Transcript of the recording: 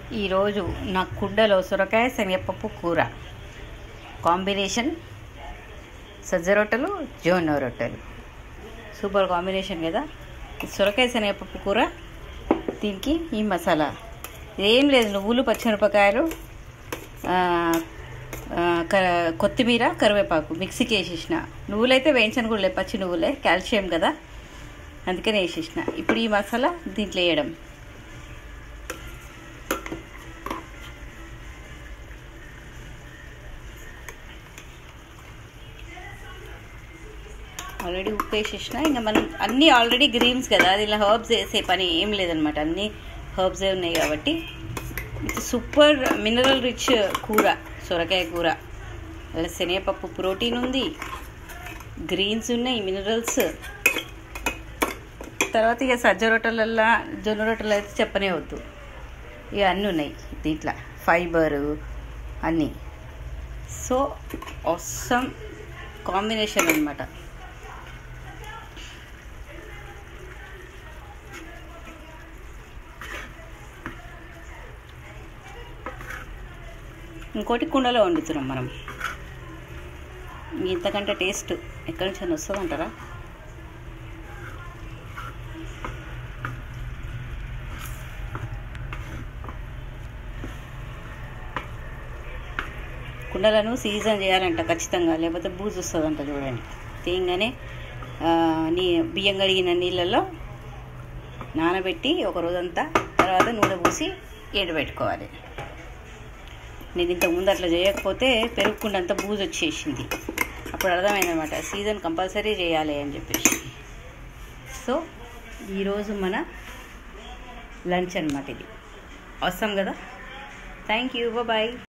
ఈరోజు నా కుండలో సొరకాయ శనగపప్పు కూర కాంబినేషన్ సజ్జ రొట్టెలు జొన్న రొట్టెలు సూపర్ కాంబినేషన్ కదా ఈ సొరకాయ శనగపప్పు కూర దీనికి ఈ మసాలా ఏం లేదు నువ్వులు పచ్చిమిరపకాయలు ఆ, ఆ, క- కొత్తిమీర కరివేపాకు మిక్సీకి వేసేసిన నువ్వులైతే వేయించను కూడా లేదు పచ్చి నువ్వులే కాల్షియం కదా అందుకని వేసేసిన ఇప్పుడు ఈ మసాలా దీంట్లో వేయడం ఆల్రెడీ ఉప్పు వేసేసిన ఇంకా మనం అన్నీ ఆల్రెడీ గ్రీన్స్ కదా అది ఇలా హర్బ్స్ వేసే పని ఏం లేదనమాట అన్నీ హర్బ్సే ఉన్నాయి కాబట్టి ఇది సూపర్ మినరల్ రిచ్ కూర సొరకాయ కూర అలా శనగపప్పు ప్రోటీన్ ఉంది గ్రీన్స్ ఉన్నాయి మినరల్స్ తర్వాత ఇక సజ్జ రొట్టెలల్లా జొన్న రొట్టెలు అయితే చెప్పనే వద్దు ఇక అన్నీ ఉన్నాయి దీంట్లో ఫైబరు అన్నీ సో అవసరం కాంబినేషన్ అనమాట ఇంకోటి కుండలో వండుతున్నాం మనం ఇంతకంటే టేస్ట్ ఎక్కడి నుంచి అని వస్తుంది అంటారా కుండలను సీజన్ చేయాలంట ఖచ్చితంగా లేకపోతే బూజు వస్తుందంట చూడండి తీయంగానే ఆ, నీ బియ్యం కడిగిన నీళ్ళల్లో నానబెట్టి ఒక రోజంతా తర్వాత నూనె పూసి ఎండబెట్టుకోవాలి నేను ఇంతకు ముందు అట్లా చేయకపోతే పెరుగుకుండంత బూజు వచ్చేసింది అప్పుడు అర్థమైందనమాట సీజన్ కంపల్సరీ చేయాలి అని చెప్పేసి సో ఈరోజు మన లంచ్ అనమాట ఇది అవసరం కదా థ్యాంక్ యూ బాయ్